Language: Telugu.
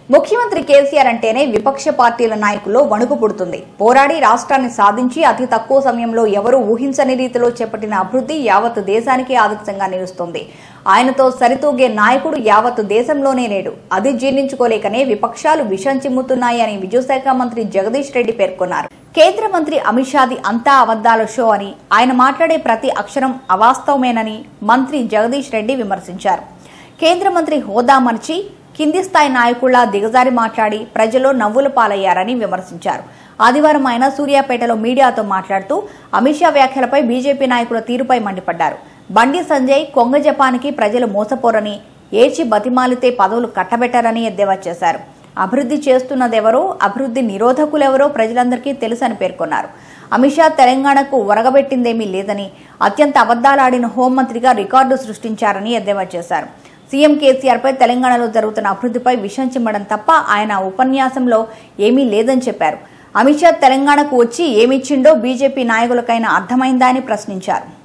ముఖ్యమంత్రి కేసీఆర్ అంటేనే విపక్ష పార్టీల నాయకుల్లో వణుకు పుడుతుంది పోరాడి రాష్ట్రాన్ని సాధించి అతి తక్కువ సమయంలో ఎవరూ ఊహించని రీతిలో చేపట్టిన అభివృద్ధి యావత్ దేశానికి ఆదర్శంగా నిలుస్తుంది ఆయనతో సరితూగే నాయకుడు యావత్ దేశంలోనే లేడు అది జీర్ణించుకోలేకనే విపక్షాలు విషం చిమ్ముతున్నాయని విద్యుశాఖ మంత్రి జగదీష్ రెడ్డి పేర్కొన్నారు కేంద్ర మంత్రి అమిత్ షాది అంతా అబద్దాల షో అని ఆయన మాట్లాడే ప్రతి అక్షరం అవాస్తవమేనని మంత్రి జగదీష్ రెడ్డి విమర్శించారు కేంద్ర మంత్రి హోదా మర్చి కింది స్థాయి నాయకుల్లా దిగజారి మాట్లాడి ప్రజలు నవ్వుల పాలయ్యారని విమర్శించారు ఆదివారం ఆయన సూర్యాపేటలో మీడియాతో మాట్లాడుతూ అమిత్ షా వ్యాఖ్యలపై బీజేపీ నాయకుల తీరుపై మండిపడ్డారు బండి సంజయ్ కొంగ జపానికి ప్రజలు మోసపోరని ఏచి బతిమాలితే పదవులు కట్టబెట్టారని ఎద్దేవా చేశారు అభివృద్ధి చేస్తున్నదెవరో అభివృద్ధి నిరోధకులెవరో ప్రజలందరికీ తెలుసని పేర్కొన్నారు అమిత్ షా తెలంగాణకు ఒరగబెట్టిందేమీ లేదని అత్యంత అబద్దాలాడిన హోంమంత్రిగా రికార్డు సృష్టించారని ఎద్దేవా చేశారు సీఎం కేసీఆర్పై తెలంగాణలో జరుగుతున్న అభివృద్ధిపై విషం చిమ్మడం తప్ప ఆయన ఉపన్యాసంలో ఏమీ లేదని చెప్పారు అమిత్ షా తెలంగాణకు వచ్చి ఏమిచ్చిండో బీజేపీ నాయకులకైనా అర్థమైందా అని ప్రశ్నించారు